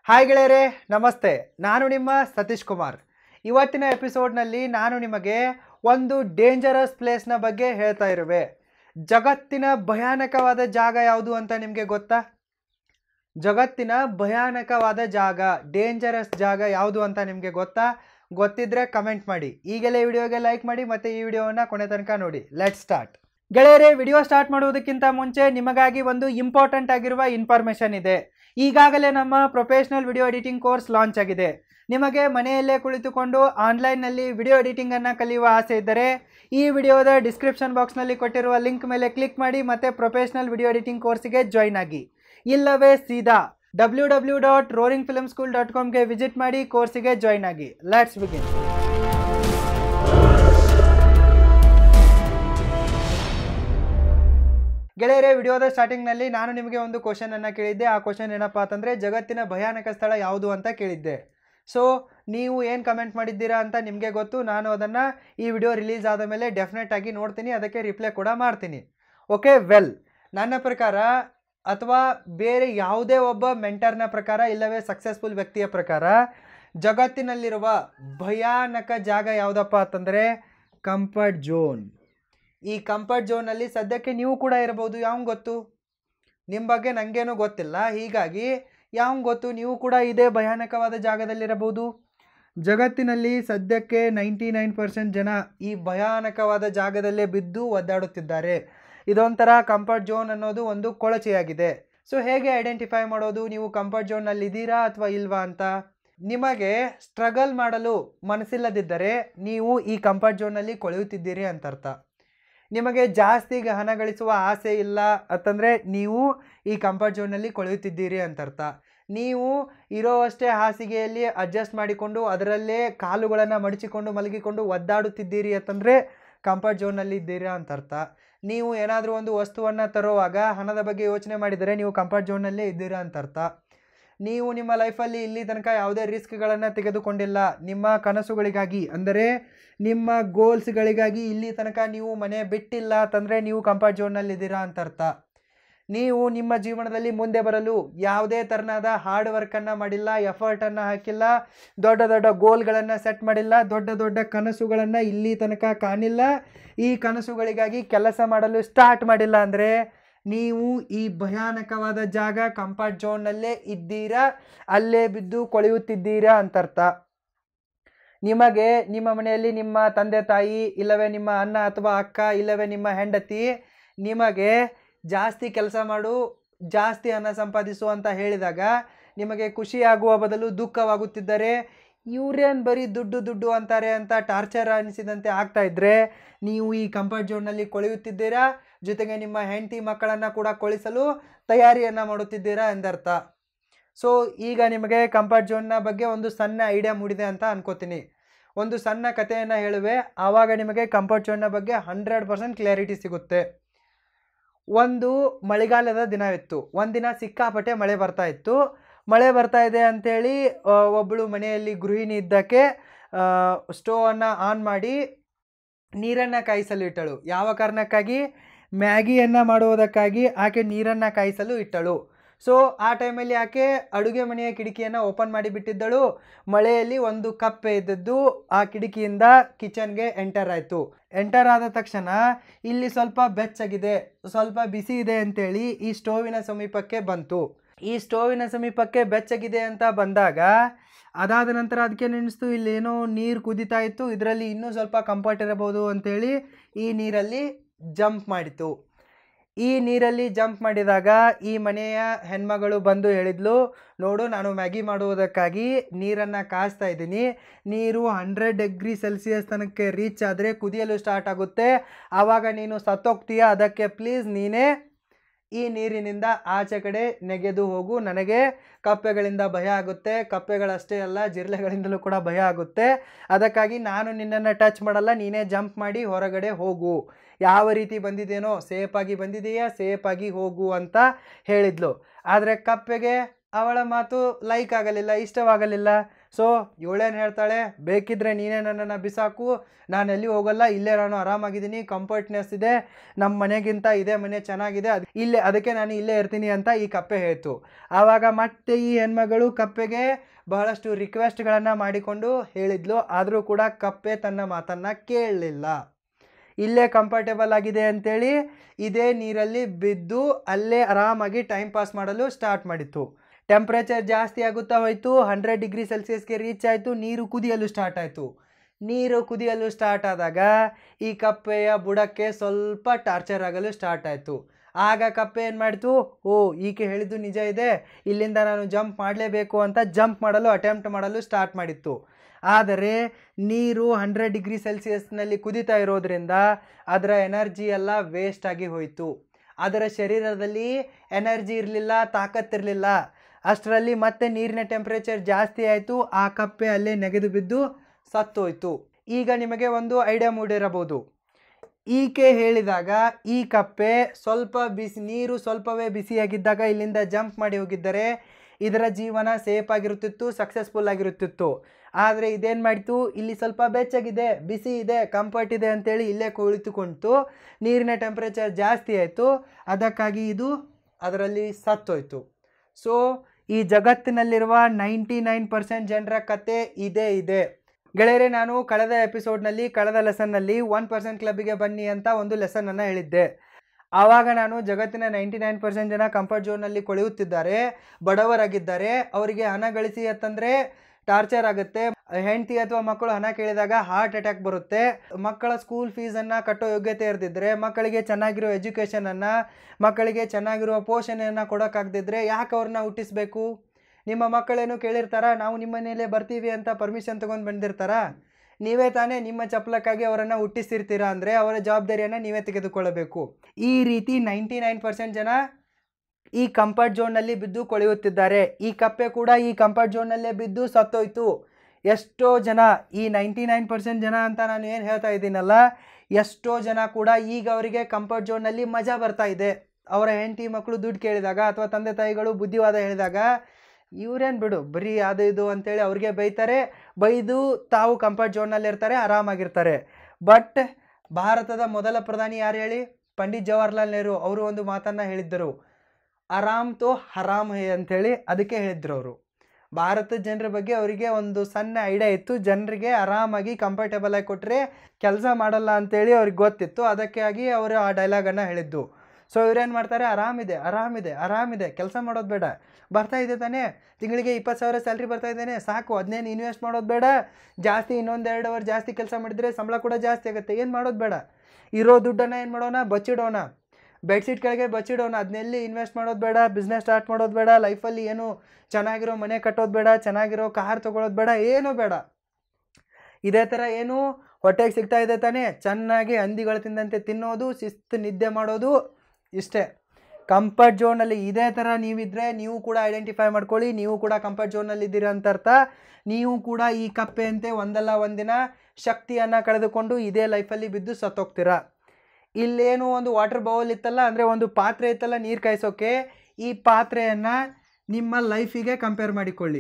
hi ಗೆಳೆಯರೇ ನಮಸ್ತೆ ನಾನು ನಿಮ್ಮ ಸತೀಶ್ ಕುಮಾರ್ ಇವತ್ತಿನ ಎಪಿಸೋಡ್ನಲ್ಲಿ ನಾನು ನಿಮಗೆ ಒಂದು ಡೇಂಜರಸ್ ಪ್ಲೇಸ್ನ ಬಗ್ಗೆ ಹೇಳ್ತಾ ಇರುವೆ ಜಗತ್ತಿನ ಭಯಾನಕವಾದ ಜಾಗ ಯಾವುದು ಅಂತ ನಿಮಗೆ ಗೊತ್ತಾ ಜಗತ್ತಿನ ಭಯಾನಕವಾದ ಜಾಗ ಡೇಂಜರಸ್ ಜಾಗ ಯಾವುದು ಅಂತ ನಿಮಗೆ ಗೊತ್ತಾ ಗೊತ್ತಿದ್ರೆ ಕಮೆಂಟ್ ಮಾಡಿ ಈಗಲೇ ವಿಡಿಯೋಗೆ ಲೈಕ್ ಮಾಡಿ ಮತ್ತು ಈ ವಿಡಿಯೋವನ್ನು ಕೊನೆ ತನಕ ನೋಡಿ ಲೆಟ್ ಸ್ಟಾರ್ಟ್ ಗೆಳೆಯರೇ ವಿಡಿಯೋ ಸ್ಟಾರ್ಟ್ ಮಾಡುವುದಕ್ಕಿಂತ ಮುಂಚೆ ನಿಮಗಾಗಿ ಒಂದು ಇಂಪಾರ್ಟೆಂಟ್ ಆಗಿರುವ ಇನ್ಫಾರ್ಮೇಷನ್ ಇದೆ ಈಗಾಗಲೇ ನಮ್ಮ professional video editing course launch ಆಗಿದೆ ನಿಮಗೆ ಮನೆಯಲ್ಲೇ ಕುಳಿತುಕೊಂಡು ಆನ್ಲೈನ್ನಲ್ಲಿ ವಿಡಿಯೋ ಎಡಿಟಿಂಗನ್ನು ಕಲಿಯುವ ಆಸೆ ಇದ್ದರೆ ಈ ವಿಡಿಯೋದ ಡಿಸ್ಕ್ರಿಪ್ಷನ್ ಬಾಕ್ಸ್ನಲ್ಲಿ ಕೊಟ್ಟಿರುವ ಲಿಂಕ್ ಮೇಲೆ ಕ್ಲಿಕ್ ಮಾಡಿ ಮತ್ತು ಪ್ರೊಫೆಷನಲ್ ವಿಡಿಯೋ ಎಡಿಟಿಂಗ್ ಕೋರ್ಸಿಗೆ ಜಾಯ್ನ್ ಆಗಿ ಇಲ್ಲವೇ ಸೀದಾ W W dot roaring film school dot ಕಾಮ್ಗೆ ವಿಸಿಟ್ ಮಾಡಿ ಕೋರ್ಸಿಗೆ ಜಾಯ್ನ್ ಆಗಿ ಲೆಟ್ಸ್ ಬಿಗಿನ್ ಗೆಳೆಯರೇ ವಿಡಿಯೋದ ಸ್ಟಾರ್ಟಿಂಗ್ನಲ್ಲಿ ನಾನು ನಿಮಗೆ ಒಂದು ಕ್ವಶನ್ ಅನ್ನು ಕೇಳಿದ್ದೆ ಆ ಕ್ವಶನ್ ಏನಪ್ಪ ಅಂತಂದರೆ ಜಗತ್ತಿನ ಭಯಾನಕ ಸ್ಥಳ ಯಾವುದು ಅಂತ ಕೇಳಿದ್ದೆ ಸೊ ನೀವು ಏನು ಕಮೆಂಟ್ ಮಾಡಿದ್ದೀರಾ ಅಂತ ನಿಮಗೆ ಗೊತ್ತು ನಾನು ಅದನ್ನು ಈ ವಿಡಿಯೋ ರಿಲೀಸ್ ಆದ ಮೇಲೆ ಡೆಫಿನೆಟ್ ಆಗಿ ನೋಡ್ತೀನಿ ಅದಕ್ಕೆ ರಿಪ್ಲೈ ಕೂಡ ಮಾಡ್ತೀನಿ ಓಕೆ ವೆಲ್ ನನ್ನ ಪ್ರಕಾರ ಅಥವಾ ಬೇರೆ ಯಾವುದೇ ಒಬ್ಬ ಮೆಂಟರ್ನ ಪ್ರಕಾರ ಇಲ್ಲವೇ ಸಕ್ಸಸ್ಫುಲ್ ವ್ಯಕ್ತಿಯ ಪ್ರಕಾರ ಜಗತ್ತಿನಲ್ಲಿರುವ ಭಯಾನಕ ಜಾಗ ಯಾವುದಪ್ಪ ಅಂತಂದರೆ ಕಂಫರ್ಟ್ ಝೋನ್ ಈ ಕಂಫರ್ಟ್ ಝೋನಲ್ಲಿ ಸದ್ಯಕ್ಕೆ ನೀವು ಕೂಡ ಇರಬಹುದು ಯಾವ ಗೊತ್ತು ನಿಮ್ಮ ಬಗ್ಗೆ ನನಗೇನು ಗೊತ್ತಿಲ್ಲ ಹೀಗಾಗಿ ಯಾವ ಗೊತ್ತು ನೀವು ಕೂಡ ಇದೇ ಭಯಾನಕವಾದ ಜಾಗದಲ್ಲಿರಬಹುದು ಜಗತ್ತಿನಲ್ಲಿ ಸದ್ಯಕ್ಕೆ ನೈಂಟಿ ನೈನ್ ಪರ್ಸೆಂಟ್ ಜನ ಈ ಭಯಾನಕವಾದ ಜಾಗದಲ್ಲೇ ಬಿದ್ದು ಒದ್ದಾಡುತ್ತಿದ್ದಾರೆ ಇದೊಂಥರ ಕಂಫರ್ಟ್ ಝೋನ್ ಅನ್ನೋದು ಒಂದು ಕೊಳಚೆಯಾಗಿದೆ ಸೊ ಹೇಗೆ ಐಡೆಂಟಿಫೈ ಮಾಡೋದು ನೀವು ಕಂಫರ್ಟ್ ಝೋನ್ನಲ್ಲಿ ಇದ್ದೀರಾ ಅಥವಾ ಇಲ್ವಾ ಅಂತ ನಿಮಗೆ ಸ್ಟ್ರಗಲ್ ಮಾಡಲು ಮನಸ್ಸಿಲ್ಲದಿದ್ದರೆ ನೀವು ಈ ಕಂಫರ್ಟ್ ಝೋನಲ್ಲಿ ಕೊಳೆಯುತ್ತಿದ್ದೀರಿ ಅಂತ ಅರ್ಥ ನಿಮಗೆ ಜಾಸ್ತಿ ಹಣ ಗಳಿಸುವ ಆಸೆ ಇಲ್ಲ ಅಂತಂದರೆ ನೀವು ಈ ಕಂಫರ್ಟ್ ಝೋನಲ್ಲಿ ಕೊಳೆಯುತ್ತಿದ್ದೀರಿ ಅಂತ ಅರ್ಥ ನೀವು ಇರೋವಷ್ಟೇ ಹಾಸಿಗೆಯಲ್ಲಿ ಅಡ್ಜಸ್ಟ್ ಮಾಡಿಕೊಂಡು ಅದರಲ್ಲೇ ಕಾಲುಗಳನ್ನು ಮಡಚಿಕೊಂಡು ಮಲಗಿಕೊಂಡು ಒದ್ದಾಡುತ್ತಿದ್ದೀರಿ ಅಂತಂದರೆ ಕಂಫರ್ಟ್ ಝೋನಲ್ಲಿ ಇದ್ದೀರಾ ಅಂತ ಅರ್ಥ ನೀವು ಏನಾದರೂ ಒಂದು ವಸ್ತುವನ್ನು ತರುವಾಗ ಹಣದ ಬಗ್ಗೆ ಯೋಚನೆ ಮಾಡಿದರೆ ನೀವು ಕಂಫರ್ಟ್ ಝೋನ್ನಲ್ಲೇ ಇದ್ದೀರಾ ಅಂತ ಅರ್ಥ ನೀವು ನಿಮ್ಮ ಲೈಫಲ್ಲಿ ಇಲ್ಲಿ ತನಕ ಯಾವುದೇ ರಿಸ್ಕ್ಗಳನ್ನು ತೆಗೆದುಕೊಂಡಿಲ್ಲ ನಿಮ್ಮ ಕನಸುಗಳಿಗಾಗಿ ಅಂದರೆ ನಿಮ್ಮ ಗೋಲ್ಸ್ಗಳಿಗಾಗಿ ಇಲ್ಲಿ ತನಕ ನೀವು ಮನೆ ಬಿಟ್ಟಿಲ್ಲ ಅಂತಂದರೆ ನೀವು ಕಂಫರ್ಟ್ ಝೋನ್ನಲ್ಲಿದ್ದೀರಾ ಅಂತ ಅರ್ಥ ನೀವು ನಿಮ್ಮ ಜೀವನದಲ್ಲಿ ಮುಂದೆ ಬರಲು ಯಾವುದೇ ಥರನಾದ ಹಾರ್ಡ್ ವರ್ಕನ್ನು ಮಾಡಿಲ್ಲ ಎಫರ್ಟನ್ನು ಹಾಕಿಲ್ಲ ದೊಡ್ಡ ದೊಡ್ಡ ಗೋಲ್ಗಳನ್ನು ಸೆಟ್ ಮಾಡಿಲ್ಲ ದೊಡ್ಡ ದೊಡ್ಡ ಕನಸುಗಳನ್ನು ಇಲ್ಲಿ ತನಕ ಕಾಣಿಲ್ಲ ಈ ಕನಸುಗಳಿಗಾಗಿ ಕೆಲಸ ಮಾಡಲು ಸ್ಟಾರ್ಟ್ ಮಾಡಿಲ್ಲ ಅಂದರೆ ನೀವು ಈ ಭಯಾನಕವಾದ ಜಾಗ ಕಂಫರ್ಟ್ ಝೋನ್ನಲ್ಲೇ ಇದ್ದೀರಾ ಅಲ್ಲೇ ಬಿದ್ದು ಕೊಳೆಯುತ್ತಿದ್ದೀರಾ ಅಂತರ್ಥ ನಿಮಗೆ ನಿಮ್ಮ ಮನೆಯಲ್ಲಿ ನಿಮ್ಮ ತಂದೆ ತಾಯಿ ಇಲ್ಲವೇ ನಿಮ್ಮ ಅಣ್ಣ ಅಥವಾ ಅಕ್ಕ ಇಲ್ಲವೇ ನಿಮ್ಮ ಹೆಂಡತಿ ನಿಮಗೆ ಜಾಸ್ತಿ ಕೆಲಸ ಮಾಡು ಜಾಸ್ತಿ ಹಣ ಸಂಪಾದಿಸು ಅಂತ ಹೇಳಿದಾಗ ನಿಮಗೆ ಖುಷಿಯಾಗುವ ಬದಲು ದುಃಖವಾಗುತ್ತಿದ್ದರೆ ಇವ್ರೇನು ಬರೀ ದುಡ್ಡು ದುಡ್ಡು ಅಂತಾರೆ ಅಂತ ಟಾರ್ಚರ್ ಅನಿಸಿದಂತೆ ಆಗ್ತಾ ಇದ್ದರೆ ನೀವು ಈ ಕಂಫರ್ಟ್ ಝೋನ್ನಲ್ಲಿ ಕೊಳೆಯುತ್ತಿದ್ದೀರಾ ಜೊತೆಗೆ ನಿಮ್ಮ ಹೆಂಡತಿ ಮಕ್ಕಳನ್ನು ಕೂಡ ಕೊಳಿಸಲು ತಯಾರಿಯನ್ನು ಮಾಡುತ್ತಿದ್ದೀರಾ ಎಂದರ್ಥ ಸೊ ಈಗ ನಿಮಗೆ ಕಂಫರ್ಟ್ ಝೋನ್ನ ಬಗ್ಗೆ ಒಂದು ಸಣ್ಣ ಐಡಿಯಾ ಮೂಡಿದೆ ಅಂತ ಅನ್ಕೋತೀನಿ ಒಂದು ಸಣ್ಣ ಕಥೆಯನ್ನು ಹೇಳುವೆ ಆವಾಗ ನಿಮಗೆ ಕಂಫರ್ಟ್ ಝೋನ್ನ ಬಗ್ಗೆ ಹಂಡ್ರೆಡ್ ಪರ್ಸೆಂಟ್ ಕ್ಲಾರಿಟಿ ಸಿಗುತ್ತೆ ಒಂದು ಮಳೆಗಾಲದ ದಿನವಿತ್ತು ಒಂದಿನ ಸಿಕ್ಕಾಪಟ್ಟೆ ಮಳೆ ಬರ್ತಾ ಇತ್ತು ಮಳೆ ಬರ್ತಾ ಇದೆ ಅಂಥೇಳಿ ಒಬ್ಬಳು ಮನೆಯಲ್ಲಿ ಗೃಹಿಣಿ ಇದ್ದಕ್ಕೆ ಸ್ಟೋವನ್ನು ಆನ್ ಮಾಡಿ ನೀರನ್ನು ಕಾಯಿಸಲು ಇಟ್ಟಳು ಯಾವ ಕಾರಣಕ್ಕಾಗಿ ಮ್ಯಾಗಿಯನ್ನು ಮಾಡುವುದಕ್ಕಾಗಿ ಆಕೆ ನೀರನ್ನು ಕಾಯಿಸಲು ಇಟ್ಟಳು ಸೊ ಆ ಟೈಮಲ್ಲಿ ಆಕೆ ಅಡುಗೆ ಮನೆಯ ಕಿಟಕಿಯನ್ನು ಓಪನ್ ಮಾಡಿ ಬಿಟ್ಟಿದ್ದಳು ಮಳೆಯಲ್ಲಿ ಒಂದು ಕಪ್ಪೆ ಇದ್ದದ್ದು ಆ ಕಿಟಕಿಯಿಂದ ಕಿಚನ್ಗೆ ಎಂಟರ್ ಆಯಿತು ಎಂಟರ್ ಆದ ತಕ್ಷಣ ಇಲ್ಲಿ ಸ್ವಲ್ಪ ಬೆಚ್ಚಗಿದೆ ಸ್ವಲ್ಪ ಬಿಸಿ ಇದೆ ಅಂತೇಳಿ ಈ ಸ್ಟೋವಿನ ಸಮೀಪಕ್ಕೆ ಬಂತು ಈ ಸ್ಟೋವಿನ ಸಮೀಪಕ್ಕೆ ಬೆಚ್ಚಗಿದೆ ಅಂತ ಬಂದಾಗ ಅದಾದ ನಂತರ ಅದಕ್ಕೆ ನೆನೆಸ್ತು ಇಲ್ಲೇನೋ ನೀರು ಕುದಿತಾ ಇತ್ತು ಇದರಲ್ಲಿ ಇನ್ನೂ ಸ್ವಲ್ಪ ಕಂಫರ್ಟ್ ಇರಬಹುದು ಅಂತೇಳಿ ಈ ನೀರಲ್ಲಿ ಜಂಪ್ ಮಾಡಿತು ಈ ನೀರಲ್ಲಿ ಜಂಪ್ ಮಾಡಿದಾಗ ಈ ಮನೆಯ ಹೆಣ್ಮಗಳು ಬಂದು ಹೇಳಿದ್ಲು ನೋಡು ನಾನು ಮ್ಯಾಗಿ ಮಾಡುವುದಕ್ಕಾಗಿ ನೀರನ್ನು ಕಾಯಿಸ್ತಾ ಇದ್ದೀನಿ ನೀರು ಹಂಡ್ರೆಡ್ ಡಿಗ್ರಿ ಸೆಲ್ಸಿಯಸ್ ತನಕ ರೀಚ್ ಆದರೆ ಕುದಿಯಲು ಸ್ಟಾರ್ಟ್ ಆಗುತ್ತೆ ಆವಾಗ ನೀನು ಸತ್ತೋಗ್ತೀಯ ಅದಕ್ಕೆ ಪ್ಲೀಸ್ ನೀನೇ ಈ ನೀರಿನಿಂದ ಆಚೆ ಕಡೆ ನೆಗೆದು ಹೋಗು ನನಗೆ ಕಪ್ಪೆಗಳಿಂದ ಭಯ ಆಗುತ್ತೆ ಕಪ್ಪೆಗಳಷ್ಟೇ ಅಲ್ಲ ಜಿರಳೆಗಳಿಂದಲೂ ಕೂಡ ಭಯ ಆಗುತ್ತೆ ಅದಕ್ಕಾಗಿ ನಾನು ನಿನ್ನನ್ನು ಟಚ್ ಮಾಡಲ್ಲ ನೀನೇ ಜಂಪ್ ಮಾಡಿ ಹೊರಗಡೆ ಹೋಗು ಯಾವ ರೀತಿ ಬಂದಿದ್ದೇನೋ ಸೇಫಾಗಿ ಬಂದಿದೆಯಾ ಸೇಫಾಗಿ ಹೋಗು ಅಂತ ಹೇಳಿದ್ಲು ಆದರೆ ಕಪ್ಪೆಗೆ ಅವಳ ಮಾತು ಲೈಕ್ ಆಗಲಿಲ್ಲ ಇಷ್ಟವಾಗಲಿಲ್ಲ ಸೊ ಇವಳೇನು ಹೇಳ್ತಾಳೆ ಬೇಕಿದ್ರೆ ನೀನೇ ನನ್ನನ್ನು ಬಿಸಾಕು ನಾನು ಎಲ್ಲಿ ಹೋಗಲ್ಲ ಇಲ್ಲೇ ನಾನು ಆರಾಮಾಗಿದ್ದೀನಿ ಕಂಫರ್ಟ್ನೆಸ್ ಇದೆ ನಮ್ಮ ಮನೆಗಿಂತ ಇದೇ ಮನೆ ಚೆನ್ನಾಗಿದೆ ಅದು ಇಲ್ಲೇ ಅದಕ್ಕೆ ನಾನು ಇಲ್ಲೇ ಇರ್ತೀನಿ ಅಂತ ಈ ಕಪ್ಪೆ ಹೇಳ್ತು ಆವಾಗ ಮತ್ತೆ ಈ ಹೆಣ್ಮಗಳು ಕಪ್ಪೆಗೆ ಬಹಳಷ್ಟು ರಿಕ್ವೆಸ್ಟ್ಗಳನ್ನು ಮಾಡಿಕೊಂಡು ಹೇಳಿದ್ಲು ಆದರೂ ಕೂಡ ಕಪ್ಪೆ ತನ್ನ ಮಾತನ್ನು ಕೇಳಲಿಲ್ಲ ಇಲ್ಲೇ ಕಂಫರ್ಟೇಬಲ್ ಆಗಿದೆ ಅಂತೇಳಿ ಇದೇ ನೀರಲ್ಲಿ ಬಿದ್ದು ಅಲ್ಲೇ ಆರಾಮಾಗಿ ಟೈಮ್ ಪಾಸ್ ಮಾಡಲು ಸ್ಟಾರ್ಟ್ ಮಾಡಿತ್ತು ಟೆಂಪ್ರೇಚರ್ ಜಾಸ್ತಿ ಆಗುತ್ತಾ ಹೋಯಿತು ಹಂಡ್ರೆಡ್ ಡಿಗ್ರಿ ಸೆಲ್ಸಿಯಸ್ಗೆ ರೀಚ್ ಆಯಿತು ನೀರು ಕುದಿಯಲು ಸ್ಟಾರ್ಟ್ ಆಯಿತು ನೀರು ಕುದಿಯಲು ಸ್ಟಾರ್ಟ್ ಆದಾಗ ಈ ಕಪ್ಪೆಯ ಬುಡಕ್ಕೆ ಸ್ವಲ್ಪ ಟಾರ್ಚರ್ ಆಗಲು ಸ್ಟಾರ್ಟ್ ಆಯಿತು ಆಗ ಕಪ್ಪೆ ಏನು ಮಾಡಿತು ಓ ಈಕೆ ಹೇಳಿದ್ದು ನಿಜ ಇದೆ ಇಲ್ಲಿಂದ ನಾನು ಜಂಪ್ ಮಾಡಲೇಬೇಕು ಅಂತ ಜಂಪ್ ಮಾಡಲು ಅಟೆಂಪ್ಟ್ ಮಾಡಲು ಸ್ಟಾರ್ಟ್ ಮಾಡಿತ್ತು ಆದರೆ ನೀರು ಹಂಡ್ರೆಡ್ ಡಿಗ್ರಿ ಸೆಲ್ಸಿಯಸ್ನಲ್ಲಿ ಕುದೀತಾ ಇರೋದ್ರಿಂದ ಅದರ ಎನರ್ಜಿ ಎಲ್ಲ ವೇಸ್ಟ್ ಆಗಿ ಹೋಯಿತು ಅದರ ಶರೀರದಲ್ಲಿ ಎನರ್ಜಿ ಇರಲಿಲ್ಲ ತಾಕತ್ತಿರಲಿಲ್ಲ ಅಷ್ಟರಲ್ಲಿ ಮತ್ತೆ ನೀರಿನ ಟೆಂಪ್ರೇಚರ್ ಜಾಸ್ತಿ ಆಯಿತು ಆ ಕಪ್ಪೆ ಅಲ್ಲೇ ನೆಗೆದು ಬಿದ್ದು ಸತ್ತೋಯ್ತು ಈಗ ನಿಮಗೆ ಒಂದು ಐಡಿಯಾ ಮೂಡಿರಬಹುದು ಈಕೆ ಹೇಳಿದಾಗ ಈ ಕಪ್ಪೆ ಸ್ವಲ್ಪ ಬಿಸಿ ನೀರು ಸ್ವಲ್ಪವೇ ಬಿಸಿಯಾಗಿದ್ದಾಗ ಇಲ್ಲಿಂದ ಜಂಪ್ ಮಾಡಿ ಹೋಗಿದ್ದರೆ ಇದರ ಜೀವನ ಸೇಫ್ ಆಗಿರುತ್ತಿತ್ತು ಸಕ್ಸಸ್ಫುಲ್ ಆಗಿರುತ್ತಿತ್ತು ಆದರೆ ಇದೇನು ಮಾಡಿತು ಇಲ್ಲಿ ಸ್ವಲ್ಪ ಬೆಚ್ಚಗಿದೆ ಬಿಸಿ ಇದೆ ಕಂಫರ್ಟ್ ಇದೆ ಅಂತೇಳಿ ಇಲ್ಲೇ ಕುಳಿತುಕೊಂತು ನೀರಿನ ಟೆಂಪ್ರೇಚರ್ ಜಾಸ್ತಿ ಆಯಿತು ಅದಕ್ಕಾಗಿ ಇದು ಅದರಲ್ಲಿ ಸತ್ತೋಯ್ತು ಸೊ ಈ ಜಗತ್ತಿನಲ್ಲಿರುವ ನೈಂಟಿ ನೈನ್ ಪರ್ಸೆಂಟ್ ಜನರ ಕತೆ ಇದೇ ಇದೆ ಗೆಳೆಯರೆ ನಾನು ಕಳೆದ ಎಪಿಸೋಡ್ನಲ್ಲಿ ಕಳೆದ ಲೆಸನ್ನಲ್ಲಿ ಒನ್ ಪರ್ಸೆಂಟ್ ಕ್ಲಬ್ಬಿಗೆ ಬನ್ನಿ ಅಂತ ಒಂದು ಲೆಸನನ್ನು ಹೇಳಿದ್ದೆ ಆವಾಗ ನಾನು ಜಗತ್ತಿನ ನೈಂಟಿ ನೈನ್ ಪರ್ಸೆಂಟ್ ಜನ ಕಂಫರ್ಟ್ ಝೋನಲ್ಲಿ ಕೊಳೆಯುತ್ತಿದ್ದಾರೆ ಬಡವರಾಗಿದ್ದಾರೆ ಅವರಿಗೆ ಹಣ ಗಳಿಸಿ ಅಂತಂದರೆ ಟಾರ್ಚರ್ ಆಗುತ್ತೆ ಹೆಂಡತಿ ಅಥವಾ ಮಕ್ಕಳು ಹಣ ಕೇಳಿದಾಗ ಹಾರ್ಟ್ ಅಟ್ಯಾಕ್ ಬರುತ್ತೆ ಮಕ್ಕಳ ಸ್ಕೂಲ್ ಫೀಸನ್ನು ಕಟ್ಟೋ ಯೋಗ್ಯತೆ ಇರದಿದ್ದರೆ ಮಕ್ಕಳಿಗೆ ಚೆನ್ನಾಗಿರೋ ಎಜುಕೇಷನನ್ನು ಮಕ್ಕಳಿಗೆ ಚೆನ್ನಾಗಿರುವ ಪೋಷಣೆಯನ್ನು ಕೊಡೋಕ್ಕಾಗದಿದ್ರೆ ಯಾಕೆ ಅವ್ರನ್ನ ಹುಟ್ಟಿಸ್ಬೇಕು ನಿಮ್ಮ ಮಕ್ಕಳೇನು ಕೇಳಿರ್ತಾರ ನಾವು ನಿಮ್ಮ ಮನೆಯಲ್ಲೇ ಬರ್ತೀವಿ ಅಂತ ಪರ್ಮಿಷನ್ ತೊಗೊಂಡು ಬಂದಿರ್ತಾರಾ ನೀವೇ ತಾನೇ ನಿಮ್ಮ ಚಪ್ಪಲಕ್ಕಾಗಿ ಅವರನ್ನು ಹುಟ್ಟಿಸಿರ್ತೀರಾ ಅಂದರೆ ಅವರ ಜವಾಬ್ದಾರಿಯನ್ನು ನೀವೇ ತೆಗೆದುಕೊಳ್ಳಬೇಕು ಈ ರೀತಿ ನೈಂಟಿ ನೈನ್ ಪರ್ಸೆಂಟ್ ಜನ ಈ ಕಂಫರ್ಟ್ ಝೋನ್ನಲ್ಲಿ ಬಿದ್ದು ಕೊಳೆಯುತ್ತಿದ್ದಾರೆ ಈ ಕಪ್ಪೆ ಕೂಡ ಈ ಕಂಫರ್ಟ್ ಝೋನ್ನಲ್ಲೇ ಬಿದ್ದು ಸತ್ತೋಯ್ತು ಎಷ್ಟೋ ಜನ ಈ ನೈಂಟಿ ನೈನ್ ಪರ್ಸೆಂಟ್ ಜನ ಅಂತ ನಾನು ಏನು ಹೇಳ್ತಾ ಇದ್ದೀನಲ್ಲ ಎಷ್ಟೋ ಜನ ಕೂಡ ಈಗ ಅವರಿಗೆ ಕಂಫರ್ಟ್ ಝೋನ್ನಲ್ಲಿ ಮಜಾ ಬರ್ತಾ ಇದೆ ಅವರ ಹೆಂಡತಿ ಮಕ್ಕಳು ದುಡ್ಡು ಕೇಳಿದಾಗ ಅಥವಾ ತಂದೆ ತಾಯಿಗಳು ಬುದ್ಧಿವಾದ ಹೇಳಿದಾಗ ಇವ್ರೇನು ಬಿಡು ಬರೀ ಅದು ಇದು ಅಂತೇಳಿ ಅವ್ರಿಗೆ ಬೈತಾರೆ ಬೈದು ತಾವು ಕಂಫರ್ಟ್ ಝೋನ್ನಲ್ಲಿ ಇರ್ತಾರೆ ಆರಾಮಾಗಿರ್ತಾರೆ ಬಟ್ ಭಾರತದ ಮೊದಲ ಪ್ರಧಾನಿ ಯಾರು ಹೇಳಿ ಪಂಡಿತ್ ಜವಾಹರ್ಲಾಲ್ ನೆಹರು ಅವರು ಒಂದು ಮಾತನ್ನು ಹೇಳಿದ್ದರು ಆರಾಮ್ ತೋ ಹರಾಮ್ ಹೇ ಅಂಥೇಳಿ ಅದಕ್ಕೆ ಹೇಳಿದ್ರು ಅವರು ಭಾರತದ ಜನರ ಬಗ್ಗೆ ಅವರಿಗೆ ಒಂದು ಸಣ್ಣ ಐಡಿಯಾ ಇತ್ತು ಜನರಿಗೆ ಆರಾಮಾಗಿ ಕಂಫರ್ಟೇಬಲ್ ಆಗಿ ಕೊಟ್ಟರೆ ಕೆಲಸ ಮಾಡಲ್ಲ ಅಂತೇಳಿ ಅವ್ರಿಗೆ ಗೊತ್ತಿತ್ತು ಅದಕ್ಕಾಗಿ ಅವರು ಆ ಡೈಲಾಗನ್ನು ಹೇಳಿದ್ದು ಸೊ ಇವ್ರೇನು ಮಾಡ್ತಾರೆ ಆರಾಮಿದೆ ಆರಾಮಿದೆ ಆರಾಮಿದೆ ಕೆಲಸ ಮಾಡೋದು ಬೇಡ ಬರ್ತಾ ಇದೆ ತಾನೇ ತಿಂಗಳಿಗೆ ಇಪ್ಪತ್ತು ಸಾವಿರ ಸ್ಯಾಲ್ರಿ ಬರ್ತಾ ಇದ್ದೇನೆ ಸಾಕು ಅದನ್ನೇನು ಇನ್ವೆಸ್ಟ್ ಮಾಡೋದು ಬೇಡ ಜಾಸ್ತಿ ಇನ್ನೊಂದು ಎರಡು ಅವರ್ ಜಾಸ್ತಿ ಕೆಲಸ ಮಾಡಿದರೆ ಸಂಬಳ ಕೂಡ ಜಾಸ್ತಿ ಆಗುತ್ತೆ ಏನು ಮಾಡೋದು ಬೇಡ ಇರೋ ದುಡ್ಡನ್ನು ಏನು ಮಾಡೋಣ ಬಚ್ಚಿಡೋಣ ಬೆಡ್ಶೀಟ್ ಕೆಳಗೆ ಬಚ್ಚಿಡೋಣ ಅದನ್ನೆಲ್ಲಿ ಇನ್ವೆಸ್ಟ್ ಮಾಡೋದು ಬೇಡ ಬಿಸ್ನೆಸ್ ಸ್ಟಾರ್ಟ್ ಮಾಡೋದು ಬೇಡ ಲೈಫಲ್ಲಿ ಏನು ಚೆನ್ನಾಗಿರೋ ಮನೆ ಕಟ್ಟೋದು ಬೇಡ ಚೆನ್ನಾಗಿರೋ ಕಾರ್ ತೊಗೊಳೋದು ಬೇಡ ಏನೂ ಬೇಡ ಇದೇ ಥರ ಏನು ಹೊಟ್ಟೆಗೆ ಸಿಗ್ತಾ ಇದೆ ತಾನೇ ಚೆನ್ನಾಗಿ ಹಂದಿಗಳು ತಿಂದಂತೆ ತಿನ್ನೋದು ಶಿಸ್ತು ನಿದ್ದೆ ಮಾಡೋದು ಇಷ್ಟೇ ಕಂಫರ್ಟ್ ಝೋನಲ್ಲಿ ಇದೇ ಥರ ನೀವಿದ್ದರೆ ನೀವು ಕೂಡ ಐಡೆಂಟಿಫೈ ಮಾಡ್ಕೊಳ್ಳಿ ನೀವು ಕೂಡ ಕಂಫರ್ಟ್ ಝೋನಲ್ಲಿ ಇದ್ದೀರಾ ಅಂತ ಅರ್ಥ ನೀವು ಕೂಡ ಈ ಕಪ್ಪೆಯಂತೆ ಒಂದಲ್ಲ ಒಂದಿನ ಶಕ್ತಿಯನ್ನು ಕಳೆದುಕೊಂಡು ಇದೇ ಲೈಫಲ್ಲಿ ಬಿದ್ದು ಸತ್ತೋಗ್ತೀರಾ ಇಲ್ಲೇನು ಒಂದು ವಾಟರ್ ಬೌಲ್ ಇತ್ತಲ್ಲ ಅಂದರೆ ಒಂದು ಪಾತ್ರೆ ಇತ್ತಲ್ಲ ನೀರು ಕಾಯಿಸೋಕೆ ಈ ಪಾತ್ರೆಯನ್ನು ನಿಮ್ಮ ಲೈಫಿಗೆ ಕಂಪೇರ್ ಮಾಡಿಕೊಳ್ಳಿ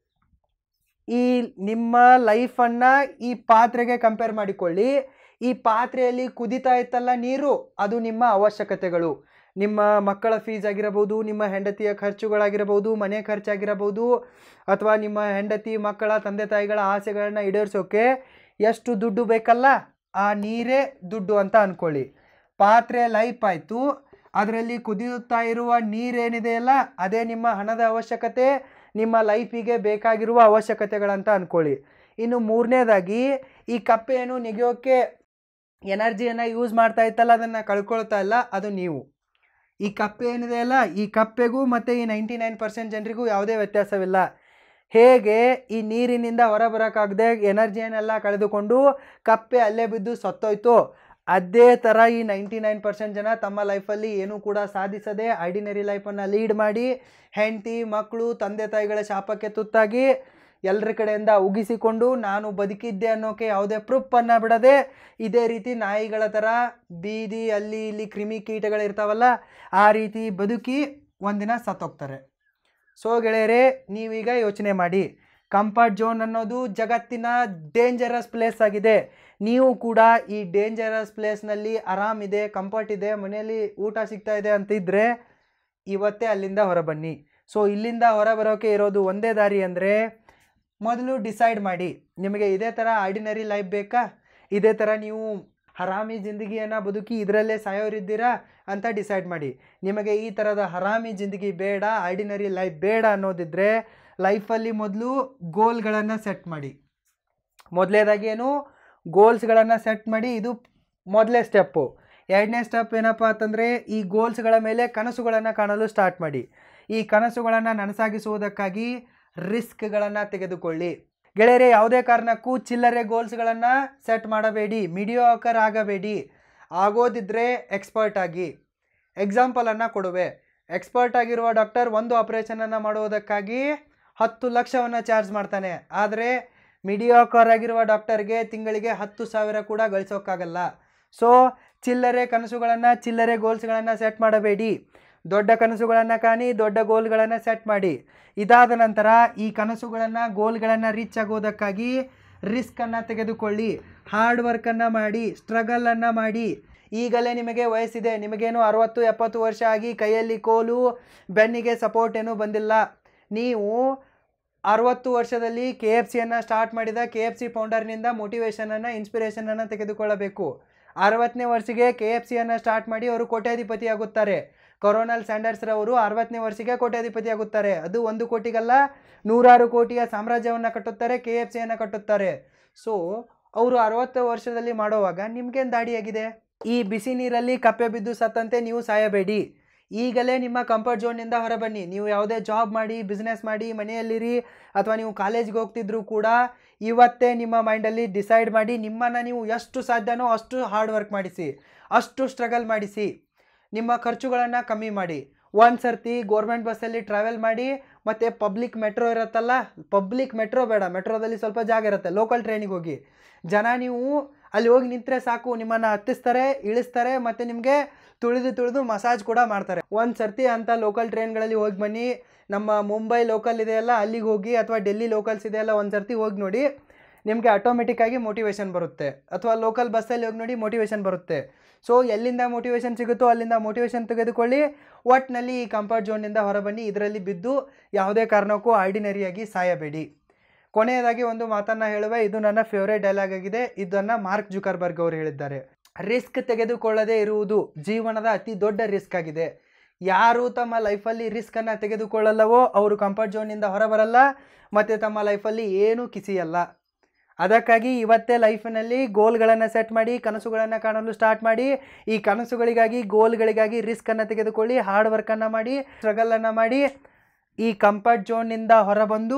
ಈ ನಿಮ್ಮ ಲೈಫನ್ನು ಈ ಪಾತ್ರೆಗೆ ಕಂಪೇರ್ ಮಾಡಿಕೊಳ್ಳಿ ಈ ಪಾತ್ರೆಯಲ್ಲಿ ಕುದಿತಾ ಇತ್ತಲ್ಲ ನೀರು ಅದು ನಿಮ್ಮ ಅವಶ್ಯಕತೆಗಳು ನಿಮ್ಮ ಮಕ್ಕಳ ಫೀಸ್ ಆಗಿರಬಹುದು ನಿಮ್ಮ ಹೆಂಡತಿಯ ಖರ್ಚುಗಳಾಗಿರಬಹುದು ಮನೆ ಖರ್ಚಾಗಿರಬಹುದು ಅಥವಾ ನಿಮ್ಮ ಹೆಂಡತಿ ಮಕ್ಕಳ ತಂದೆ ತಾಯಿಗಳ ಆಸೆಗಳನ್ನು ಈಡೇರಿಸೋಕೆ ಎಷ್ಟು ದುಡ್ಡು ಬೇಕಲ್ಲ ಆ ನೀರೇ ದುಡ್ಡು ಅಂತ ಅಂದ್ಕೊಳ್ಳಿ ಪಾತ್ರೆ ಲೈಫ್ ಆಯಿತು ಅದರಲ್ಲಿ ಕುದಿಯುತ್ತಾ ಇರುವ ನೀರೇನಿದೆಯಲ್ಲ ಅದೇ ನಿಮ್ಮ ಹಣದ ಅವಶ್ಯಕತೆ ನಿಮ್ಮ ಲೈಫಿಗೆ ಬೇಕಾಗಿರುವ ಅವಶ್ಯಕತೆಗಳಂತ ಅಂದ್ಕೊಳ್ಳಿ ಇನ್ನು ಮೂರನೇದಾಗಿ ಈ ಕಪ್ಪೆಯನ್ನು ನೆಗೆಯೋಕ್ಕೆ ಎನರ್ಜಿಯನ್ನು ಯೂಸ್ ಮಾಡ್ತಾ ಇತ್ತಲ್ಲ ಅದನ್ನು ಕಳ್ಕೊಳ್ತಾ ಇಲ್ಲ ಅದು ನೀವು ಈ ಕಪ್ಪೆ ಏನಿದೆ ಅಲ್ಲ ಈ ಕಪ್ಪೆಗೂ ಮತ್ತು ಈ ನೈಂಟಿ ನೈನ್ ಪರ್ಸೆಂಟ್ ಜನರಿಗೂ ಯಾವುದೇ ವ್ಯತ್ಯಾಸವಿಲ್ಲ ಹೇಗೆ ಈ ನೀರಿನಿಂದ ಹೊರಬರೋಕ್ಕಾಗದೆ ಎನರ್ಜಿಯನ್ನೆಲ್ಲ ಕಳೆದುಕೊಂಡು ಕಪ್ಪೆ ಅಲ್ಲೇ ಬಿದ್ದು ಸತ್ತೋಯ್ತು ಅದೇ ಥರ ಈ ನೈಂಟಿ ನೈನ್ ಪರ್ಸೆಂಟ್ ಜನ ತಮ್ಮ ಲೈಫಲ್ಲಿ ಏನೂ ಕೂಡ ಸಾಧಿಸದೆ ಆರ್ಡಿನರಿ ಲೈಫನ್ನು ಲೀಡ್ ಮಾಡಿ ಹೆಂಡತಿ ಮಕ್ಕಳು ತಂದೆ ತಾಯಿಗಳ ಶಾಪಕ್ಕೆ ತುತ್ತಾಗಿ ಎಲ್ಲರ ಕಡೆಯಿಂದ ಉಗಿಸಿಕೊಂಡು ನಾನು ಬದುಕಿದ್ದೆ ಅನ್ನೋಕೆ ಯಾವುದೇ ಪ್ರೂಫನ್ನು ಬಿಡದೆ ಇದೇ ರೀತಿ ನಾಯಿಗಳ ಥರ ಬೀದಿ ಅಲ್ಲಿ ಇಲ್ಲಿ ಕ್ರಿಮಿ ಕೀಟಗಳಿರ್ತಾವಲ್ಲ ಆ ರೀತಿ ಬದುಕಿ ಒಂದಿನ ಸತ್ತೋಗ್ತಾರೆ ಸೊ ಗೆಳೆಯರೇ ನೀವೀಗ ಯೋಚನೆ ಮಾಡಿ ಕಂಫರ್ಟ್ ಝೋನ್ ಅನ್ನೋದು ಜಗತ್ತಿನ ಡೇಂಜರಸ್ ಪ್ಲೇಸ್ ಆಗಿದೆ ನೀವು ಕೂಡ ಈ ಡೇಂಜರಸ್ ಪ್ಲೇಸ್ನಲ್ಲಿ ಆರಾಮಿದೆ ಕಂಫರ್ಟ್ ಇದೆ ಮನೆಯಲ್ಲಿ ಊಟ ಸಿಗ್ತಾ ಇದೆ ಅಂತಿದ್ರೆ ಇವತ್ತೇ ಅಲ್ಲಿಂದ ಹೊರಬನ್ನಿ ಸೊ ಇಲ್ಲಿಂದ ಹೊರ ಬರೋಕ್ಕೆ ಇರೋದು ಒಂದೇ ದಾರಿ ಅಂದರೆ ಮೊದಲು ಡಿಸೈಡ್ ಮಾಡಿ ನಿಮಗೆ ಇದೇ ಥರ ಆರ್ಡಿನರಿ ಲೈಫ್ ಬೇಕಾ ಇದೇ ಥರ ನೀವು ಹರಾಮಿ ಜಿಂದಗಿಯನ್ನು ಬದುಕಿ ಇದರಲ್ಲೇ ಸಾಯೋರಿದ್ದೀರಾ ಅಂತ ಡಿಸೈಡ್ ಮಾಡಿ ನಿಮಗೆ ಈ ಥರದ ಹರಾಮಿ ಜಿಂದಗಿ ಬೇಡ ಆರ್ಡಿನರಿ ಲೈಫ್ ಬೇಡ ಅನ್ನೋದಿದ್ದರೆ ಲೈಫಲ್ಲಿ ಮೊದಲು ಗೋಲ್ಗಳನ್ನು ಸೆಟ್ ಮಾಡಿ ಮೊದಲೇದಾಗಿ ಏನು ಗೋಲ್ಸ್ಗಳನ್ನು ಸೆಟ್ ಮಾಡಿ ಇದು ಮೊದಲೇ ಸ್ಟೆಪ್ಪು ಎರಡನೇ ಸ್ಟೆಪ್ ಏನಪ್ಪ ಅಂತಂದರೆ ಈ ಗೋಲ್ಸ್ಗಳ ಮೇಲೆ ಕನಸುಗಳನ್ನು ಕಾಣಲು ಸ್ಟಾರ್ಟ್ ಮಾಡಿ ಈ ಕನಸುಗಳನ್ನು ನನಸಾಗಿಸುವುದಕ್ಕಾಗಿ ರಿಸ್ಕ್ಗಳನ್ನು ತೆಗೆದುಕೊಳ್ಳಿ ಗೆಳೆಯರೆ ಯಾವುದೇ ಕಾರಣಕ್ಕೂ ಚಿಲ್ಲರೆ ಗೋಲ್ಸ್ಗಳನ್ನು ಸೆಟ್ ಮಾಡಬೇಡಿ ಮಿಡಿಯೋಕರ್ ಆಗಬೇಡಿ ಆಗೋದಿದ್ದರೆ ಎಕ್ಸ್ಪರ್ಟ್ ಆಗಿ ಎಕ್ಸಾಂಪಲನ್ನು ಕೊಡುವೆ ಎಕ್ಸ್ಪರ್ಟ್ ಆಗಿರುವ ಡಾಕ್ಟರ್ ಒಂದು ಆಪರೇಷನನ್ನು ಮಾಡುವುದಕ್ಕಾಗಿ ಹತ್ತು ಲಕ್ಷವನ್ನು ಚಾರ್ಜ್ ಮಾಡ್ತಾನೆ ಆದರೆ ಮಿಡಿಯೋಕರ್ ಆಗಿರುವ ಡಾಕ್ಟರ್ಗೆ ತಿಂಗಳಿಗೆ ಹತ್ತು ಸಾವಿರ ಕೂಡ ಗಳಿಸೋಕ್ಕಾಗಲ್ಲ ಸೊ ಚಿಲ್ಲರೆ ಕನಸುಗಳನ್ನು ಚಿಲ್ಲರೆ ಗೋಲ್ಸ್ಗಳನ್ನು ಸೆಟ್ ಮಾಡಬೇಡಿ ದೊಡ್ಡ ಕನಸುಗಳನ್ನು ಕಾಣಿ ದೊಡ್ಡ ಗೋಲ್ಗಳನ್ನು ಸೆಟ್ ಮಾಡಿ ಇದಾದ ನಂತರ ಈ ಕನಸುಗಳನ್ನು ಗೋಲ್ಗಳನ್ನು ರೀಚ್ ಆಗೋದಕ್ಕಾಗಿ ರಿಸ್ಕನ್ನು ತೆಗೆದುಕೊಳ್ಳಿ ಹಾರ್ಡ್ ವರ್ಕನ್ನು ಮಾಡಿ ಸ್ಟ್ರಗಲನ್ನು ಮಾಡಿ ಈಗಲೇ ನಿಮಗೆ ವಯಸ್ಸಿದೆ ನಿಮಗೇನು ಅರವತ್ತು ಎಪ್ಪತ್ತು ವರ್ಷ ಆಗಿ ಕೈಯಲ್ಲಿ ಕೋಲು ಬೆನ್ನಿಗೆ ಸಪೋರ್ಟ್ ಏನೂ ಬಂದಿಲ್ಲ ನೀವು ಅರವತ್ತು ವರ್ಷದಲ್ಲಿ ಕೆ ಎಫ್ ಸಿಯನ್ನು ಸ್ಟಾರ್ಟ್ ಮಾಡಿದ ಕೆ ಎಫ್ ಸಿ ಫೌಂಡರ್ನಿಂದ ಮೋಟಿವೇಶನನ್ನು ಇನ್ಸ್ಪಿರೇಷನನ್ನು ತೆಗೆದುಕೊಳ್ಳಬೇಕು ಅರವತ್ತನೇ ವರ್ಷಕ್ಕೆ ಕೆ ಎಫ್ ಸಿಯನ್ನು ಸ್ಟಾರ್ಟ್ ಮಾಡಿ ಅವರು ಕೋಟ್ಯಾಧಿಪತಿ ಆಗುತ್ತಾರೆ ಕೊರೋನಲ್ ಸ್ಯಾಂಡರ್ಸ್ರವರು ಅರವತ್ತನೇ ವರ್ಷಕ್ಕೆ ಕೋಟ್ಯಾಧಿಪತಿ ಆಗುತ್ತಾರೆ ಅದು ಒಂದು ಕೋಟಿಗಲ್ಲ ನೂರಾರು ಕೋಟಿಯ ಸಾಮ್ರಾಜ್ಯವನ್ನು ಕಟ್ಟುತ್ತಾರೆ ಕೆ ಎಫ್ ಸಿಯನ್ನು ಕಟ್ಟುತ್ತಾರೆ ಸೊ ಅವರು ಅರವತ್ತು ವರ್ಷದಲ್ಲಿ ಮಾಡುವಾಗ ನಿಮ್ಗೇನು ದಾಡಿಯಾಗಿದೆ ಈ ಬಿಸಿ ನೀರಲ್ಲಿ ಕಪ್ಪೆ ಬಿದ್ದು ಸತ್ತಂತೆ ನೀವು ಸಾಯಬೇಡಿ ಈಗಲೇ ನಿಮ್ಮ ಕಂಫರ್ಟ್ ಝೋನ್ನಿಂದ ಹೊರಬನ್ನಿ ನೀವು ಯಾವುದೇ ಜಾಬ್ ಮಾಡಿ ಬಿಸ್ನೆಸ್ ಮಾಡಿ ಮನೆಯಲ್ಲಿರಿ ಅಥವಾ ನೀವು ಕಾಲೇಜ್ಗೆ ಹೋಗ್ತಿದ್ರು ಕೂಡ ಇವತ್ತೇ ನಿಮ್ಮ ಮೈಂಡಲ್ಲಿ ಡಿಸೈಡ್ ಮಾಡಿ ನಿಮ್ಮನ್ನು ನೀವು ಎಷ್ಟು ಸಾಧ್ಯನೋ ಅಷ್ಟು ಹಾರ್ಡ್ ವರ್ಕ್ ಮಾಡಿಸಿ ಅಷ್ಟು ಸ್ಟ್ರಗಲ್ ಮಾಡಿಸಿ ನಿಮ್ಮ ಖರ್ಚುಗಳನ್ನು ಕಮ್ಮಿ ಮಾಡಿ ಒಂದು ಸರ್ತಿ ಗೋರ್ಮೆಂಟ್ ಬಸ್ಸಲ್ಲಿ ಟ್ರಾವೆಲ್ ಮಾಡಿ ಮತ್ತು ಪಬ್ಲಿಕ್ ಮೆಟ್ರೋ ಇರುತ್ತಲ್ಲ ಪಬ್ಲಿಕ್ ಮೆಟ್ರೋ ಬೇಡ ಮೆಟ್ರೋದಲ್ಲಿ ಸ್ವಲ್ಪ ಜಾಗ ಇರುತ್ತೆ ಲೋಕಲ್ ಟ್ರೈನಿಗೆ ಹೋಗಿ ಜನ ನೀವು ಅಲ್ಲಿ ಹೋಗಿ ನಿಂತರೆ ಸಾಕು ನಿಮ್ಮನ್ನು ಹತ್ತಿಸ್ತಾರೆ ಇಳಿಸ್ತಾರೆ ಮತ್ತು ನಿಮಗೆ ತುಳಿದು ತುಳಿದು ಮಸಾಜ್ ಕೂಡ ಮಾಡ್ತಾರೆ ಒಂದು ಸರ್ತಿ ಅಂತ ಲೋಕಲ್ ಟ್ರೈನ್ಗಳಲ್ಲಿ ಹೋಗಿ ಬನ್ನಿ ನಮ್ಮ ಮುಂಬೈ ಲೋಕಲ್ ಇದೆಯಲ್ಲ ಅಲ್ಲಿಗೆ ಹೋಗಿ ಅಥವಾ ಡೆಲ್ಲಿ ಲೋಕಲ್ಸ್ ಇದೆಯಲ್ಲ ಒಂದು ಸರ್ತಿ ಹೋಗಿ ನೋಡಿ ನಿಮಗೆ ಆಟೋಮೆಟಿಕ್ಕಾಗಿ ಮೋಟಿವೇಶನ್ ಬರುತ್ತೆ ಅಥವಾ ಲೋಕಲ್ ಬಸ್ಸಲ್ಲಿ ಹೋಗಿ ನೋಡಿ ಮೋಟಿವೇಶನ್ ಬರುತ್ತೆ ಸೊ ಎಲ್ಲಿಂದ ಮೋಟಿವೇಶನ್ ಸಿಗುತ್ತೋ ಅಲ್ಲಿಂದ ಮೋಟಿವೇಶನ್ ತೆಗೆದುಕೊಳ್ಳಿ ಒಟ್ಟಿನಲ್ಲಿ ಈ ಕಂಫರ್ಟ್ ಝೋನ್ನಿಂದ ಹೊರಬನ್ನಿ ಇದರಲ್ಲಿ ಬಿದ್ದು ಯಾವುದೇ ಕಾರಣಕ್ಕೂ ಆರ್ಡಿನರಿಯಾಗಿ ಸಾಯಬೇಡಿ ಕೊನೆಯದಾಗಿ ಒಂದು ಮಾತನ್ನು ಹೇಳುವೆ ಇದು ನನ್ನ ಫೇವ್ರೇಟ್ ಡೈಲಾಗ್ ಆಗಿದೆ ಇದನ್ನು ಮಾರ್ಕ್ ಜುಕರ್ಬರ್ಗ್ ಅವರು ಹೇಳಿದ್ದಾರೆ ರಿಸ್ಕ್ ತೆಗೆದುಕೊಳ್ಳದೇ ಇರುವುದು ಜೀವನದ ಅತಿ ದೊಡ್ಡ ರಿಸ್ಕ್ ಆಗಿದೆ ಯಾರು ತಮ್ಮ ಲೈಫಲ್ಲಿ ರಿಸ್ಕನ್ನು ತೆಗೆದುಕೊಳ್ಳಲ್ಲವೋ ಅವರು ಕಂಫರ್ಟ್ ಝೋನಿಂದ ಹೊರಬರಲ್ಲ ಮತ್ತು ತಮ್ಮ ಲೈಫಲ್ಲಿ ಏನೂ ಕಿಸಿಯಲ್ಲ ಅದಕ್ಕಾಗಿ ಇವತ್ತೇ ಲೈಫಿನಲ್ಲಿ ಗೋಲ್ಗಳನ್ನು ಸೆಟ್ ಮಾಡಿ ಕನಸುಗಳನ್ನು ಕಾಣಲು ಸ್ಟಾರ್ಟ್ ಮಾಡಿ ಈ ಕನಸುಗಳಿಗಾಗಿ ಗೋಲ್ಗಳಿಗಾಗಿ ರಿಸ್ಕನ್ನು ತೆಗೆದುಕೊಳ್ಳಿ ಹಾರ್ಡ್ ವರ್ಕನ್ನು ಮಾಡಿ ಸ್ಟ್ರಗಲನ್ನು ಮಾಡಿ ಈ ಕಂಫರ್ಟ್ ಝೋನ್ನಿಂದ ಹೊರಬಂದು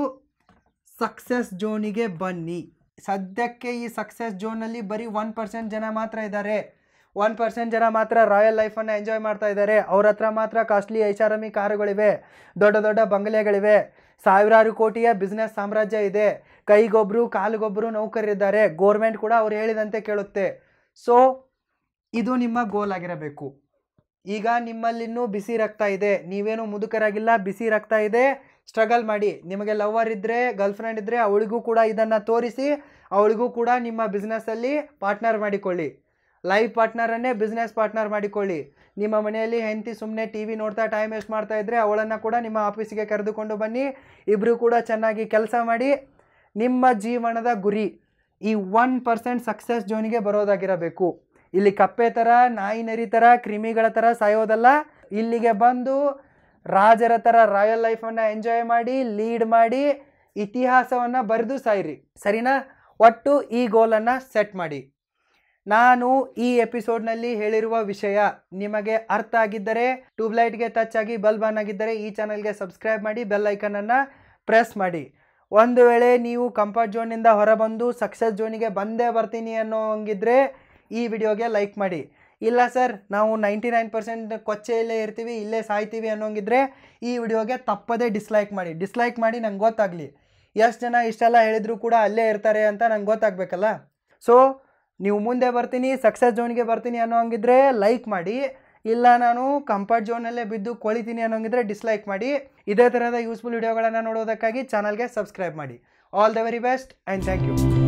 ಸಕ್ಸಸ್ ಝೋನಿಗೆ ಬನ್ನಿ ಸದ್ಯಕ್ಕೆ ಈ ಸಕ್ಸಸ್ ಝೋನಲ್ಲಿ ಬರೀ ಒನ್ ಪರ್ಸೆಂಟ್ ಜನ ಮಾತ್ರ ಇದ್ದಾರೆ ಒನ್ ಪರ್ಸೆಂಟ್ ಜನ ಮಾತ್ರ ರಾಯಲ್ ಲೈಫನ್ನು ಎಂಜಾಯ್ ಮಾಡ್ತಾ ಇದ್ದಾರೆ ಅವ್ರ ಹತ್ರ ಮಾತ್ರ ಕಾಸ್ಟ್ಲಿ ಐಷಾರಾಮಿ ಕಾರುಗಳಿವೆ ದೊಡ್ಡ ದೊಡ್ಡ ಬಂಗಲೆಗಳಿವೆ ಸಾವಿರಾರು ಕೋಟಿಯ ಬಿಸ್ನೆಸ್ ಸಾಮ್ರಾಜ್ಯ ಇದೆ ಕೈಗೊಬ್ಬರು ಕಾಲಿಗೊಬ್ಬರು ನೌಕರರಿದ್ದಾರೆ ಗೋರ್ಮೆಂಟ್ ಕೂಡ ಅವ್ರು ಹೇಳಿದಂತೆ ಕೇಳುತ್ತೆ ಸೊ ಇದು ನಿಮ್ಮ ಗೋಲ್ ಆಗಿರಬೇಕು ಈಗ ನಿಮ್ಮಲ್ಲಿನ್ನೂ ಬಿಸಿ ರಕ್ತ ಇದೆ ನೀವೇನು ಮುದುಕರಾಗಿಲ್ಲ ಬಿಸಿ ರಕ್ತ ಇದೆ ಸ್ಟ್ರಗಲ್ ಮಾಡಿ ನಿಮಗೆ ಲವರ್ ಇದ್ದರೆ ಗರ್ಲ್ ಫ್ರೆಂಡ್ ಇದ್ದರೆ ಅವಳಿಗೂ ಕೂಡ ಇದನ್ನು ತೋರಿಸಿ ಅವಳಿಗೂ ಕೂಡ ನಿಮ್ಮ ಬಿಸ್ನೆಸ್ಸಲ್ಲಿ ಪಾರ್ಟ್ನರ್ ಮಾಡಿಕೊಳ್ಳಿ ಲೈಫ್ ಪಾರ್ಟ್ನರನ್ನೇ ಬಿಸ್ನೆಸ್ ಪಾರ್ಟ್ನರ್ ಮಾಡಿಕೊಳ್ಳಿ ನಿಮ್ಮ ಮನೆಯಲ್ಲಿ ಹೆಂಡತಿ ಸುಮ್ಮನೆ ಟಿ ವಿ ನೋಡ್ತಾ ಟೈಮ್ ವೇಸ್ಟ್ ಮಾಡ್ತಾ ಇದ್ದರೆ ಅವಳನ್ನು ಕೂಡ ನಿಮ್ಮ ಆಫೀಸಿಗೆ ಕರೆದುಕೊಂಡು ಬನ್ನಿ ಇಬ್ಬರು ಕೂಡ ಚೆನ್ನಾಗಿ ಕೆಲಸ ಮಾಡಿ ನಿಮ್ಮ ಜೀವನದ ಗುರಿ ಈ ಒನ್ ಪರ್ಸೆಂಟ್ ಸಕ್ಸಸ್ ಜೋನಿಗೆ ಬರೋದಾಗಿರಬೇಕು ಇಲ್ಲಿ ಕಪ್ಪೆ ಥರ ನಾಯಿ ನರಿ ಥರ ಕ್ರಿಮಿಗಳ ಥರ ಸಾಯೋದಲ್ಲ ಇಲ್ಲಿಗೆ ಬಂದು ರಾಜರ ಥರ ರಾಯಲ್ ಲೈಫನ್ನು ಎಂಜಾಯ್ ಮಾಡಿ ಲೀಡ್ ಮಾಡಿ ಇತಿಹಾಸವನ್ನು ಬರೆದು ಸಾಯಿರಿ ಸರಿನಾ ಒಟ್ಟು ಈ ಗೋಲನ್ನು ಸೆಟ್ ಮಾಡಿ ನಾನು ಈ ಎಪಿಸೋಡ್ನಲ್ಲಿ ಹೇಳಿರುವ ವಿಷಯ ನಿಮಗೆ ಅರ್ಥ ಆಗಿದ್ದರೆ ಟ್ಯೂಬ್ಲೈಟ್ಗೆ ಟಚ್ ಆಗಿ ಬಲ್ಬ್ ಆನ್ ಆಗಿದ್ದರೆ ಈ ಚಾನಲ್ಗೆ ಸಬ್ಸ್ಕ್ರೈಬ್ ಮಾಡಿ ಬೆಲ್ ಐಕನನ್ನು ಪ್ರೆಸ್ ಮಾಡಿ ಒಂದು ವೇಳೆ ನೀವು ಕಂಫರ್ಟ್ ಝೋನಿಂದ ಹೊರಬಂದು ಸಕ್ಸಸ್ ಝೋನಿಗೆ ಬಂದೇ ಬರ್ತೀನಿ ಅನ್ನೋ ಹಂಗಿದ್ರೆ ಈ ವಿಡಿಯೋಗೆ ಲೈಕ್ ಮಾಡಿ ಇಲ್ಲ ಸರ್ ನಾವು ನೈಂಟಿ ನೈನ್ ಪರ್ಸೆಂಟ್ ಕೊಚ್ಚೆಯಲ್ಲೇ ಇರ್ತೀವಿ ಇಲ್ಲೇ ಸಾಯ್ತೀವಿ ಅನ್ನೋಂಗಿದ್ರೆ ಈ ವಿಡಿಯೋಗೆ ತಪ್ಪದೇ ಡಿಸ್ಲೈಕ್ ಮಾಡಿ ಡಿಸ್ಲೈಕ್ ಮಾಡಿ ನಂಗೆ ಗೊತ್ತಾಗಲಿ ಎಷ್ಟು ಜನ ಇಷ್ಟೆಲ್ಲ ಹೇಳಿದ್ರು ಕೂಡ ಅಲ್ಲೇ ಇರ್ತಾರೆ ಅಂತ ನಂಗೆ ಗೊತ್ತಾಗಬೇಕಲ್ಲ ಸೊ ನೀವು ಮುಂದೆ ಬರ್ತೀನಿ ಸಕ್ಸಸ್ ಝೋನ್ಗೆ ಬರ್ತೀನಿ ಅನ್ನೋ ಹಂಗಿದ್ರೆ ಲೈಕ್ ಮಾಡಿ ಇಲ್ಲ ನಾನು ಕಂಫರ್ಟ್ ಝೋನಲ್ಲೇ ಬಿದ್ದು ಕೊಳಿತೀನಿ ಅನ್ನೋಂಗಿದ್ರೆ ಡಿಸ್ಲೈಕ್ ಮಾಡಿ ಇದೇ ಥರದ ಯೂಸ್ಫುಲ್ ವಿಡಿಯೋಗಳನ್ನು ನೋಡೋದಕ್ಕಾಗಿ ಚಾನಲ್ಗೆ ಸಬ್ಸ್ಕ್ರೈಬ್ ಮಾಡಿ all the very best and thank you